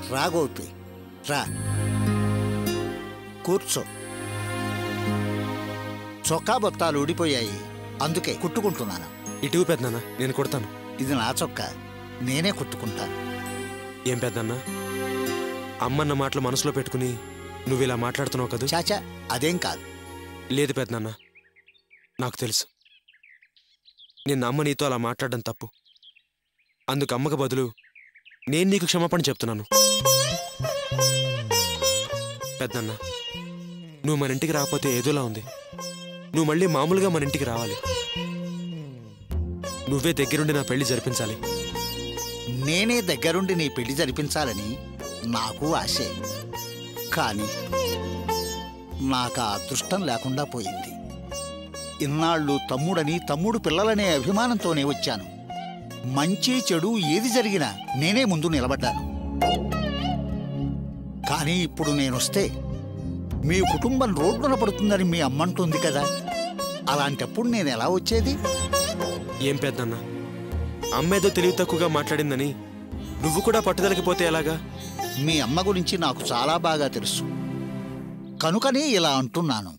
రా గోపి రా కూర్చో చొక్కా బొత్తాలు ఊడిపోయాయి అందుకే కుట్టుకుంటున్నాను ఇటువు పెద్దనాన్న నేను కొడతాను ఇది నా చొక్కా నేనే కుట్టుకుంటాను ఏం పెద్దన్న అమ్మన్న మాటలు మనసులో పెట్టుకుని నువ్వు ఇలా మాట్లాడుతున్నావు కదూ చాచా అదేం కాదు లేదు పెద్దనాన్న నాకు తెలుసు నిన్న అమ్మ నీతో అలా మాట్లాడడం తప్పు అందుకు అమ్మకు బదులు నేను నీకు క్షమాపణ చెప్తున్నాను పెద్దన్న నువ్వు మన ఇంటికి రాకపోతే ఏదోలా ఉంది నువ్వు మళ్ళీ మామూలుగా మన ఇంటికి రావాలి నువ్వే దగ్గరుండి నా పెళ్లి జరిపించాలి నేనే దగ్గరుండి నీ పెళ్లి జరిపించాలని నాకు ఆశే కానీ నాకు ఆ అదృష్టం లేకుండా పోయింది ఇన్నాళ్ళు తమ్ముడని తమ్ముడు పిల్లలనే అభిమానంతోనే వచ్చాను మంచి చెడు ఏది జరిగినా నేనే ముందు నిలబడ్డాను కానీ ఇప్పుడు నేనొస్తే మీ కుటుంబం రోడ్డున పడుతుందని మీ అమ్మంటుంది కదా అలాంటప్పుడు నేను ఎలా వచ్చేది ఏం పెద్దన్న అమ్మేదో తెలివి తక్కువగా మాట్లాడిందని నువ్వు కూడా పట్టుదలకి పోతే ఎలాగా మీ అమ్మ గురించి నాకు చాలా బాగా తెలుసు కనుకనే ఇలా అంటున్నాను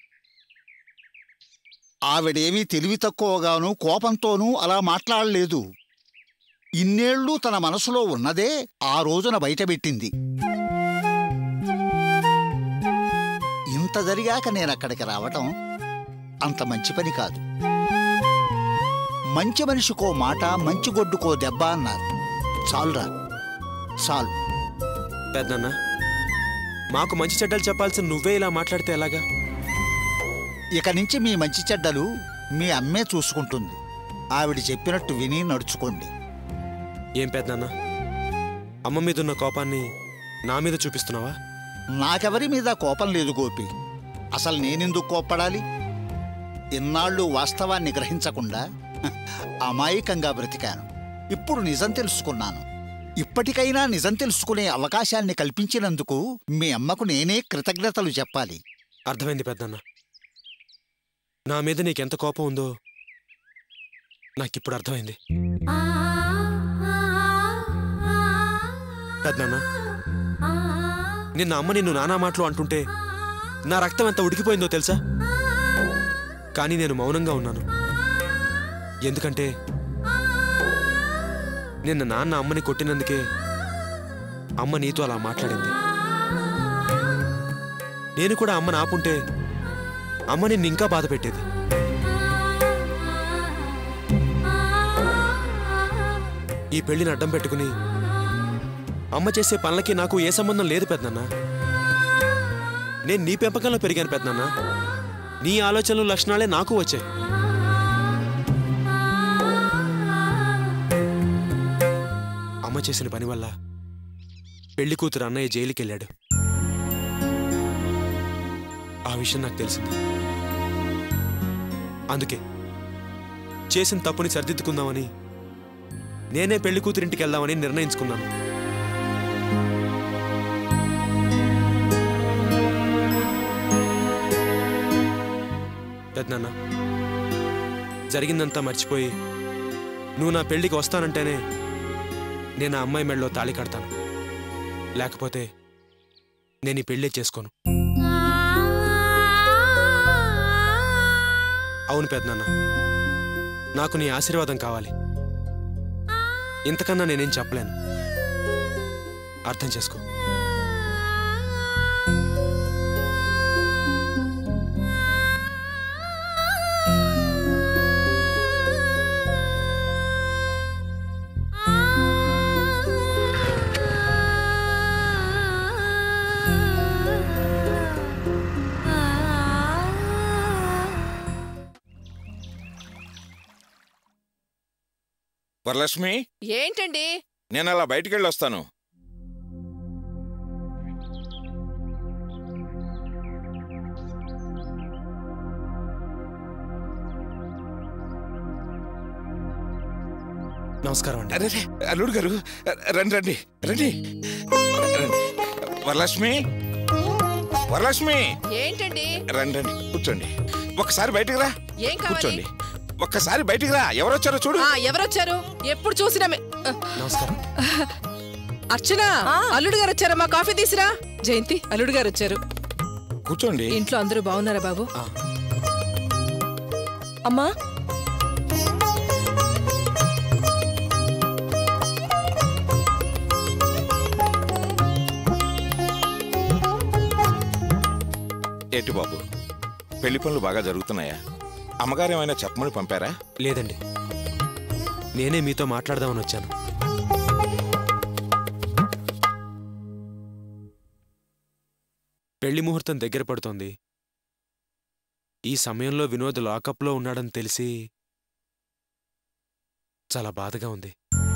ఆవిడేమీ తెలివి తక్కువగాను కోపంతోనూ అలా మాట్లాడలేదు ఇన్నేళ్ళు తన మనసులో ఉన్నదే ఆ రోజున బయటపెట్టింది ఇంత జరిగాక నేను అక్కడికి రావటం అంత మంచి పని కాదు మంచి మనిషికో మాట మంచి గొడ్డుకో దెబ్బ అన్నారు చాలురా చాలు పెద్దన్న మాకు మంచి చెడ్డలు చెప్పాల్సిన నువ్వే ఇలా మాట్లాడితే ఎలాగా ఇక నుంచి మీ మంచి చెడ్డలు మీ అమ్మే చూసుకుంటుంది ఆవిడ చెప్పినట్టు విని నడుచుకోండి ఏం పెద్దన్న అమ్మ మీద ఉన్న కోపాన్ని నా మీద చూపిస్తున్నావా నాకెవరి మీద కోపం లేదు గోపి అసలు నేనెందుకు కోప్పడాలి ఇన్నాళ్ళు వాస్తవాన్ని గ్రహించకుండా హ, అమాయకంగా బ్రతికాను ఇప్పుడు నిజం తెలుసుకున్నాను ఇప్పటికైనా నిజం తెలుసుకునే అవకాశాన్ని కల్పించినందుకు మీ అమ్మకు నేనే కృతజ్ఞతలు చెప్పాలి అర్థమైంది పెద్దన్న నా మీద నీకెంత కోపం ఉందో నాకిప్పుడు అర్థమైంది పెద్దన్న నిన్న అమ్మ నిన్ను నానా మాటలు అంటుంటే నా రక్తం ఎంత ఉడికిపోయిందో తెలుసా కానీ నేను మౌనంగా ఉన్నాను ఎందుకంటే నిన్న నాన్న అమ్మని కొట్టినందుకే అమ్మ నీతో అలా మాట్లాడింది నేను కూడా అమ్మని ఆపుంటే అమ్మ నిన్ను ఇంకా బాధ పెట్టేది ఈ పెళ్లిని అడ్డం పెట్టుకుని అమ్మ చేసే పనులకి నాకు ఏ సంబంధం లేదు పెద్దన్న నేను నీ పెంపకంలో పెరిగాను పెద్దన్న నీ ఆలోచనలు లక్షణాలే నాకు వచ్చాయి అమ్మ చేసిన పని వల్ల పెళ్లి కూతురు అన్నయ్య జైలుకి వెళ్ళాడు ఆ విషయం నాకు తెలిసింది అందుకే చేసిన తప్పుని సరిదిద్దుకుందామని నేనే పెళ్లి కూతురింటికి వెళ్దామని నిర్ణయించుకున్నాను పెద్దనాన్న జరిగిందంతా మర్చిపోయి నువ్వు నా పెళ్లికి వస్తానంటేనే నేను ఆ అమ్మాయి మెడలో తాళి కడతాను లేకపోతే నేను ఈ పెళ్ళే చేసుకోను అవును పెద్దనాన్న నాకు నీ ఆశీర్వాదం కావాలి ఇంతకన్నా నేనేం చెప్పలేను అర్థం చేసుకో వరలక్ష్మి ఏంటండి నేను అలా బయటికి వెళ్ళి వస్తాను నమస్కారం అండి అరే రే, అల్లుడు గారు రండి రండి రండి రండి. వరలక్ష్మి వరలక్ష్మి ఏంటండి రండి రండి కూర్చోండి ఒక్కసారి బయటికి రా ఏం కావాలి కూర్చోండి ఒక్కసారి బయటికి రా ఎవరొచ్చారో చూడు ఆ ఎవరొచ్చారు ఎప్పుడు చూసినా మే- ఆ, నమస్కారం అర్చన అల్లుడు గారు వచ్చారమ్మా కాఫీ తీసిరా జయంతి అల్లుడు గారు వచ్చారు కూర్చోండి ఇంట్లో అందరూ బాగున్నారా బాబు ఆ. అమ్మా ఏంటి బాబు పెళ్లి పనులు బాగా జరుగుతున్నాయా అమ్మగారు ఏమైనా చెప్పమని పంపారా లేదండి నేనే మీతో మాట్లాడదామని వచ్చాను పెళ్లి ముహూర్తం దగ్గర పడుతోంది ఈ సమయంలో వినోద్ లాకప్లో ఉన్నాడని తెలిసి చాలా బాధగా ఉంది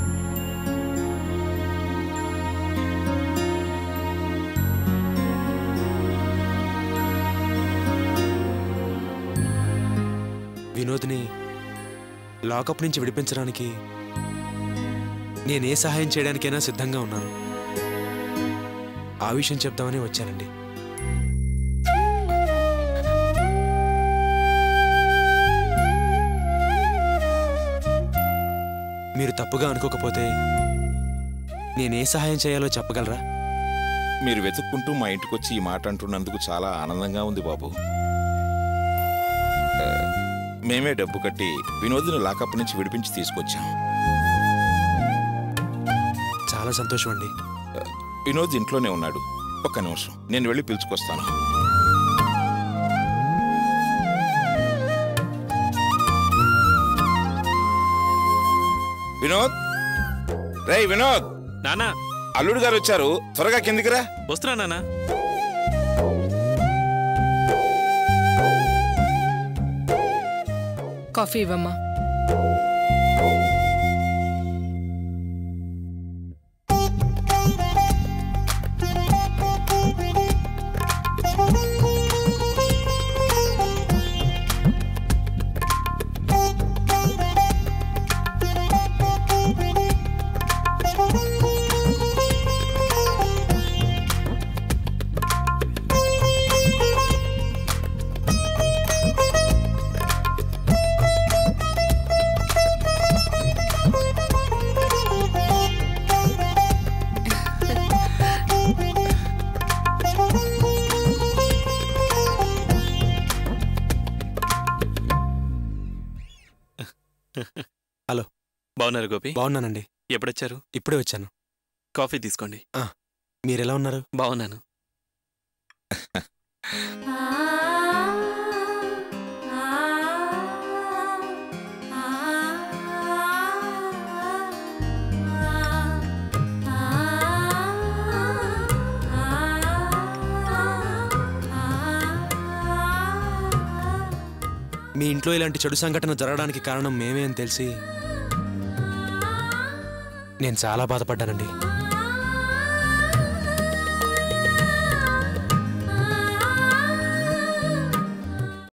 వినోద్ని లాకప్ నుంచి విడిపించడానికి నేనే సహాయం చేయడానికైనా సిద్ధంగా ఉన్నాను ఆ విషయం చెప్దామని వచ్చానండి మీరు తప్పుగా అనుకోకపోతే నేనే సహాయం చేయాలో చెప్పగలరా మీరు వెతుక్కుంటూ మా ఇంటికి వచ్చి ఈ మాట అంటున్నందుకు చాలా ఆనందంగా ఉంది బాబు ఆ, మేమే డబ్బు కట్టి వినోద్ని లాకప్ నుంచి విడిపించి తీసుకొచ్చాం చాలా సంతోషం అండి ఆ, వినోద్ ఇంట్లోనే ఉన్నాడు ఒక్క నిమిషం నేను వెళ్ళి పిలుచుకొస్తాను వినోద్ రేయ్ వినోద్ నానా అల్లుడు గారు వచ్చారు త్వరగా కిందికి రా వస్తున్నా నానా కాఫీ ఇవ్వమ్మా బాగున్నారు గోపి బాగున్నానండి ఎప్పుడొచ్చారు ఇప్పుడే వచ్చాను కాఫీ తీసుకోండి మీరెలా ఉన్నారు బాగున్నాను మీ ఇంట్లో ఇలాంటి చెడు సంఘటన జరగడానికి కారణం మేమే అని తెలిసి నేను చాలా బాధపడ్డానండి